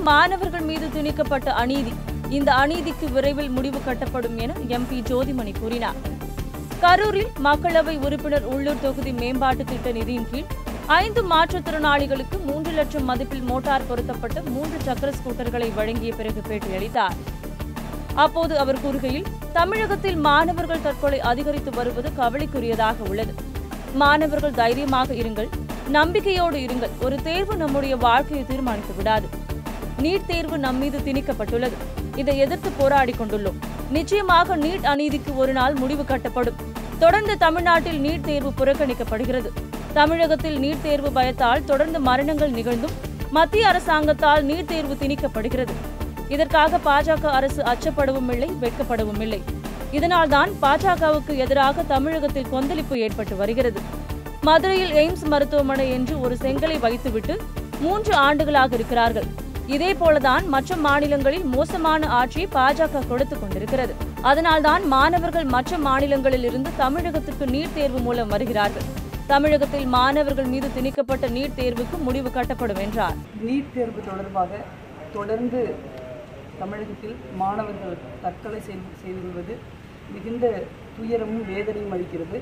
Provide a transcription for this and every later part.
மாணவர்கள் மீது திணிக்கப்பட்ட அநீதி இந்த அநீதிக்கு விரைவில் முடிவு கட்டப்படும் என எம்பி ஜோதிமணி கூறினார் கரூரில் மக்களவை உறுப்பினர் உள்ளூர் தொகுதி மேம்பாட்டு திட்ட நிதியின் கீழ் ஐந்து மாற்றுத்திறனாளிகளுக்கு மூன்று லட்சம் மதிப்பில் மோட்டார் பொருத்தப்பட்ட மூன்று சக்கர ஸ்கூட்டர்களை வழங்கிய பிறகு பேட்டியளித்தார் அப்போது அவர் கூறுகையில் தமிழகத்தில் மாணவர்கள் தற்கொலை அதிகரித்து வருவது கவலைக்குரியதாக உள்ளது மாணவர்கள் தைரியமாக இருங்கள் நம்பிக்கையோடு இருங்கள் ஒரு தேர்வு நம்முடைய வாழ்க்கையை தீர்மானித்து விடாது நீட் தேர்வு நம்மீது திணிக்கப்பட்டுள்ளது இதை எதிர்த்து போராடி கொண்டுள்ளோம் நிச்சயமாக நீட் அநீதிக்கு ஒரு நாள் முடிவு கட்டப்படும் தொடர்ந்து தமிழ்நாட்டில் நீட் தேர்வு புறக்கணிக்கப்படுகிறது தமிழகத்தில் நீட் தேர்வு பயத்தால் தொடர்ந்து மரணங்கள் நிகழ்ந்தும் மத்திய அரசாங்கத்தால் நீட் தேர்வு திணிக்கப்படுகிறது இதற்காக பாஜக அரசு அச்சப்படவும் இல்லை வெட்கப்படவும் இல்லை இதனால்தான் பாஜகவுக்கு எதிராக தமிழகத்தில் கொந்தளிப்பு ஏற்பட்டு வருகிறது மதுரையில் எய்ம்ஸ் மருத்துவமனை என்று ஒரு செங்கலை வைத்துவிட்டு மூன்று ஆண்டுகளாக இருக்கிறார்கள் இதே போலதான் மற்ற மாநிலங்களில் மோசமான ஆட்சியை பாஜக கொடுத்துக் கொண்டிருக்கிறது அதனால்தான் மாணவர்கள் மற்ற மாநிலங்களில் இருந்து தமிழகத்துக்கு நீட் தேர்வு மூலம் வருகிறார்கள் தமிழகத்தில் மாணவர்கள் மீது திணிக்கப்பட்ட நீட் தேர்வுக்கு முடிவு கட்டப்படும் என்றார் நீட் தேர்வு தொடர்பாக தொடர்ந்து தமிழகத்தில் மாணவர்கள் தற்கொலை செய்து செய்து கொள்வது மிகுந்த துயரமும் வேதனையும் அளிக்கிறது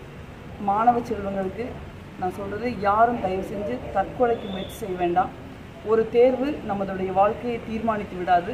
மாணவ செல்வங்களுக்கு நான் சொல்கிறது யாரும் தயவு செஞ்சு தற்கொலைக்கு முயற்சி செய்ய வேண்டாம் ஒரு தேர்வு நம்மளுடைய வாழ்க்கையை தீர்மானித்து விடாது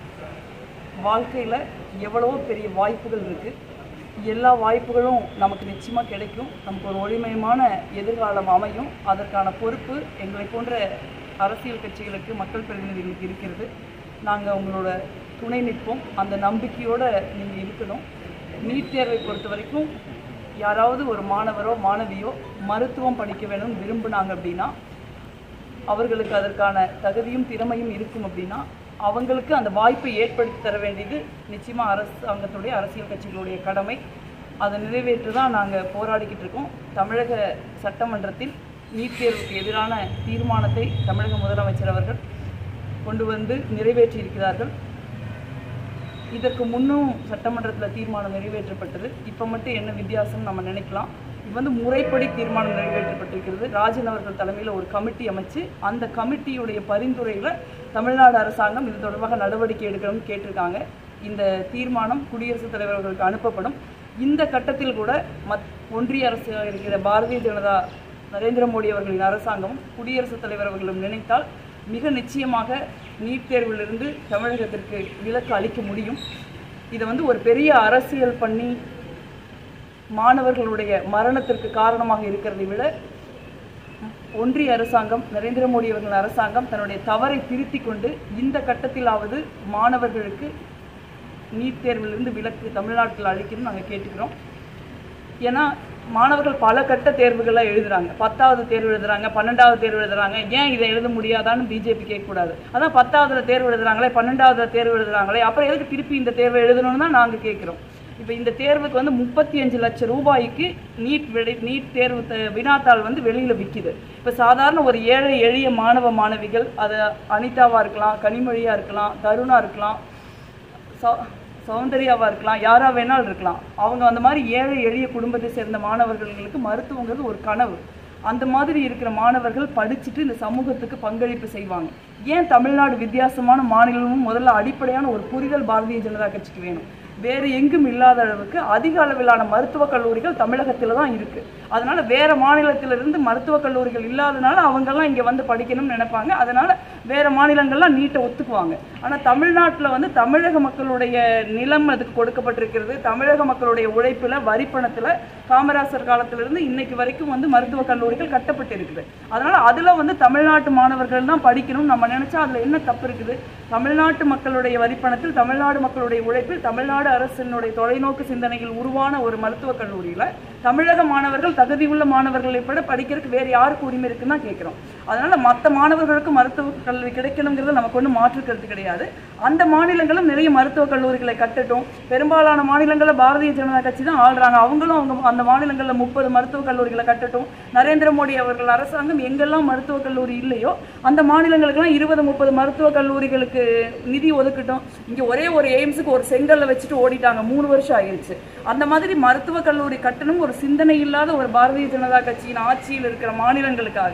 வாழ்க்கையில் எவ்வளவோ பெரிய வாய்ப்புகள் இருக்குது எல்லா வாய்ப்புகளும் நமக்கு நிச்சயமாக கிடைக்கும் நமக்கு ஒரு ஒளிமயமான எதிர்காலம் அமையும் அதற்கான பொறுப்பு எங்களை போன்ற அரசியல் கட்சிகளுக்கு மக்கள் பிரதிநிதிகளுக்கு இருக்கிறது நாங்கள் உங்களோட துணை நிற்போம் அந்த நம்பிக்கையோடு நீங்கள் இருக்கணும் நீட் தேர்வை பொறுத்த வரைக்கும் யாராவது ஒரு மாணவரோ மாணவியோ மருத்துவம் படிக்க வேணும்னு விரும்புனாங்க அப்படின்னா அவர்களுக்கு அதற்கான தகுதியும் திறமையும் இருக்கும் அப்படின்னா அவங்களுக்கு அந்த வாய்ப்பை ஏற்படுத்தி தர வேண்டியது நிச்சயமாக அரசாங்கத்துடைய அரசியல் கட்சிகளுடைய கடமை அதை நிறைவேற்ற தான் நாங்கள் போராடிக்கிட்டு இருக்கோம் தமிழக சட்டமன்றத்தில் நீட் தேர்வுக்கு எதிரான தீர்மானத்தை தமிழக முதலமைச்சர் அவர்கள் கொண்டு வந்து நிறைவேற்றியிருக்கிறார்கள் இதற்கு முன்னும் சட்டமன்றத்தில் தீர்மானம் நிறைவேற்றப்பட்டது இப்போ மட்டும் என்ன வித்தியாசம் நம்ம நினைக்கலாம் இது வந்து முறைப்படி தீர்மானம் நிறைவேற்றப்பட்டிருக்கிறது ராஜன் அவர்கள் தலைமையில் ஒரு கமிட்டி அமைச்சு அந்த கமிட்டியுடைய பரிந்துரையில் தமிழ்நாடு அரசாங்கம் இது தொடர்பாக நடவடிக்கை எடுக்கணும்னு கேட்டிருக்காங்க இந்த தீர்மானம் குடியரசுத் தலைவர் அவர்களுக்கு அனுப்பப்படும் இந்த கட்டத்தில் கூட மத் ஒன்றிய அரசு இருக்கிற பாரதிய ஜனதா நரேந்திர மோடி அவர்களின் அரசாங்கமும் குடியரசுத் தலைவர் அவர்களும் நினைத்தால் மிக நிச்சயமாக நீட் தேர்விலிருந்து தமிழகத்திற்கு விலக்கு அளிக்க முடியும் இதை வந்து ஒரு பெரிய அரசியல் பண்ணி மாணவர்களுடைய மரணத்திற்கு காரணமாக இருக்கிறதை விட ஒன்றிய அரசாங்கம் நரேந்திர மோடி அவர்கள் அரசாங்கம் தன்னுடைய தவறை திருத்தி கொண்டு இந்த கட்டத்திலாவது மாணவர்களுக்கு நீட் தேர்விலிருந்து விலக்கு தமிழ்நாட்டில் அளிக்கணும்னு நாங்கள் கேட்டுக்கிறோம் ஏன்னா மாணவர்கள் பல கட்ட தேர்வுகள்லாம் எழுதுறாங்க பத்தாவது தேர்வு எழுதுறாங்க பன்னெண்டாவது தேர்வு எழுதுறாங்க ஏன் இதை எழுத முடியாதான்னு பிஜேபி கேட்கக்கூடாது அதான் பத்தாவதுல தேர்வு எழுதுறாங்களே பன்னெண்டாவதுல தேர்வு எழுதுறாங்களே அப்புறம் எதுக்கு திருப்பி இந்த தேர்வை எழுதணும்னு தான் நாங்கள் கேட்குறோம் இப்போ இந்த தேர்வுக்கு வந்து முப்பத்தி அஞ்சு லட்சம் ரூபாய்க்கு நீட் வெளி நீட் தேர்வு த- வினாத்தாள் வந்து வெளியில் விற்கிது இப்போ சாதாரண ஒரு ஏழை எளிய மாணவ மாணவிகள் அது அனிதாவாக இருக்கலாம் கனிமொழியாக இருக்கலாம் தருணா இருக்கலாம் சௌ- சௌந்தர்யாவா இருக்கலாம் யாரா வேணாலும் இருக்கலாம் அவங்க அந்த மாதிரி ஏழை எளிய குடும்பத்தை சேர்ந்த மாணவர்களுக்கு மருத்துவங்கிறது ஒரு கனவு அந்த மாதிரி இருக்கிற மாணவர்கள் படிச்சுட்டு இந்த சமூகத்துக்கு பங்களிப்பு செய்வாங்க ஏன் தமிழ்நாடு வித்தியாசமான மாநிலமும் முதல்ல அடிப்படையான ஒரு புரிதல் பாரதிய ஜனதா கட்சிக்கு வேணும் வேறு எங்கும் இல்லாத அளவுக்கு அதிக அளவிலான மருத்துவக் கல்லூரிகள் தமிழகத்தில் தான் இருக்கு அதனால வேற மாநிலத்திலிருந்து மருத்துவக் கல்லூரிகள் இல்லாதனால அவங்கெல்லாம் இங்கே வந்து படிக்கணும்னு நினைப்பாங்க அதனால வேற மாநிலங்கள்லாம் நீட்டை ஒத்துக்குவாங்க ஆனால் தமிழ்நாட்டில் வந்து தமிழக மக்களுடைய நிலம் அதுக்கு கொடுக்கப்பட்டிருக்கிறது தமிழக மக்களுடைய உழைப்பில் வரிப்பணத்தில் காமராசர் காலத்திலிருந்து இன்னைக்கு வரைக்கும் வந்து மருத்துவக் கல்லூரிகள் கட்டப்பட்டு இருக்குது அதனால அதில் வந்து தமிழ்நாட்டு மாணவர்கள் தான் படிக்கணும் நம்ம நினைச்சா அதில் என்ன தப்பு இருக்குது தமிழ்நாட்டு மக்களுடைய வரிப்பணத்தில் தமிழ்நாடு மக்களுடைய உழைப்பில் தமிழ்நாடு அரசினுடைய தொலைநோக்கு சிந்தனையில் உருவான ஒரு மருத்துவக் கல்லூரியில் தமிழக மாணவர்கள் தகுதியுள்ள மாணவர்களை விட படிக்கிறதுக்கு வேறு யாருக்கு உரிமை இருக்குன்னு தான் கேட்குறோம் அதனால மற்ற மாணவர்களுக்கு மருத்துவ கல்வி கிடைக்கணுங்கிறது நமக்கு ஒன்றும் மாற்றுக்கிறது கிடையாது அந்த மாநிலங்களும் நிறைய மருத்துவக் கல்லூரிகளை கட்டட்டும் பெரும்பாலான மாநிலங்களில் பாரதிய ஜனதா கட்சி தான் ஆள்றாங்க அவங்களும் அவங்க அந்த மாநிலங்களில் முப்பது மருத்துவக் கல்லூரிகளை கட்டட்டும் நரேந்திர மோடி அவர்கள் அரசாங்கம் எங்கெல்லாம் மருத்துவக் கல்லூரி இல்லையோ அந்த மாநிலங்களுக்கெல்லாம் இருபது முப்பது மருத்துவக் கல்லூரிகளுக்கு நிதி ஒதுக்கட்டும் இங்கே ஒரே ஒரு எய்ம்ஸுக்கு ஒரு செங்கல்ல வச்சுட்டு ஓடிட்டாங்க மூணு வருஷம் ஆயிருச்சு அந்த மாதிரி மருத்துவக் கல்லூரி கட்டணும் ஒரு சிந்தனை இல்லாத ஒரு பாரதிய ஜனதா கட்சியின் ஆட்சியில் இருக்கிற மாநிலங்களுக்காக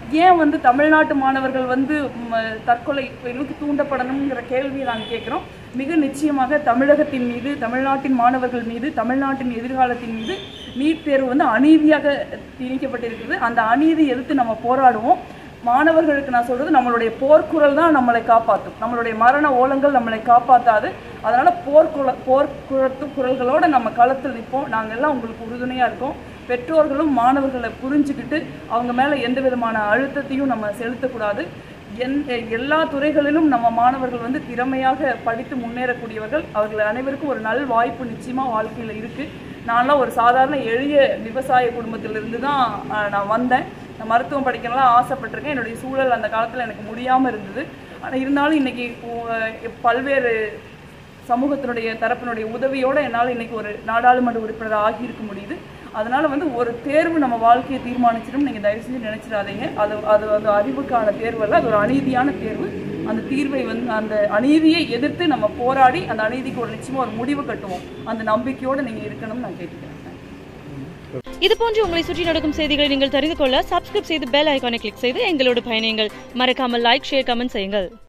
ஏன் வந்து தமிழ்நாட்டு மாணவர்கள் வந்து ம், தற்கொலை நோக்கி தூண்டப்படணுங்கிற கேள்வியை நாங்கள் கேட்குறோம் மிக நிச்சயமாக தமிழகத்தின் மீது தமிழ்நாட்டின் மாணவர்கள் மீது தமிழ்நாட்டின் எதிர்காலத்தின் மீது நீட் தேர்வு வந்து அநீதியாக திணிக்கப்பட்டிருக்கிறது அந்த அநீதி எதிர்த்து நம்ம போராடுவோம் மாணவர்களுக்கு நான் சொல்றது நம்மளுடைய போர்க்குரல் தான் நம்மளை காப்பாற்றும் நம்மளுடைய மரண ஓலங்கள் நம்மளை காப்பாற்றாது அதனால போர்க்குல போர்க்குழத்து குரல்களோட நம்ம களத்தில் நிற்போம் நாங்கள் எல்லாம் உங்களுக்கு உறுதுணையாக இருக்கோம் பெற்றோர்களும் மாணவர்களை புரிஞ்சுக்கிட்டு அவங்க மேலே எந்த விதமான அழுத்தத்தையும் நம்ம செலுத்தக்கூடாது என் எல்லா துறைகளிலும் நம்ம மாணவர்கள் வந்து திறமையாக படித்து முன்னேறக்கூடியவர்கள் அவர்கள் அனைவருக்கும் ஒரு நல் வாய்ப்பு நிச்சயமாக வாழ்க்கையில் இருக்குது நான்லாம் ஒரு சாதாரண எளிய விவசாய குடும்பத்திலிருந்து தான் அஹ், நான் வந்தேன் நான் மருத்துவம் படிக்கலாம் ஆசைப்பட்டிருக்கேன் என்னுடைய சூழல் அந்த காலத்தில் எனக்கு முடியாமல் இருந்தது ஆனால் இருந்தாலும் இன்னைக்கு உ- பல்வேறு சமூகத்தினுடைய தரப்பினுடைய உதவியோடு என்னால் இன்னைக்கு ஒரு நாடாளுமன்ற உறுப்பினர் ஆகியிருக்க முடியுது அதனால வந்து ஒரு தேர்வு நம்ம வாழ்க்கையை தீர்மானிச்சிடும் நீங்கள் தயவு செஞ்சு நினைச்சிடாதீங்க அது அது அது அறிவுக்கான தேர்வு அல்ல அது ஒரு அநீதியான தேர்வு அந்த தீர்வை வந்து அந்த அநீதியை எதிர்த்து நம்ம போராடி அந்த அநீதிக்கு ஒரு நிச்சயமாக ஒரு முடிவு கட்டுவோம் அந்த நம்பிக்கையோடு நீங்கள் இருக்கணும்னு நான் கேட்டுக்கிறேன் இது போன்று உங்களை சுற்றி நடக்கும் செய்திகளை நீங்கள் தெரிந்து கொள்ள சப்ஸ்கிரைப் செய்து பெல் ஐகானை கிளிக் செய்து எங்களோடு பயணியுங்கள் மறக்காமல் லைக் ஷேர் கமெண்ட் செய்யுங்கள்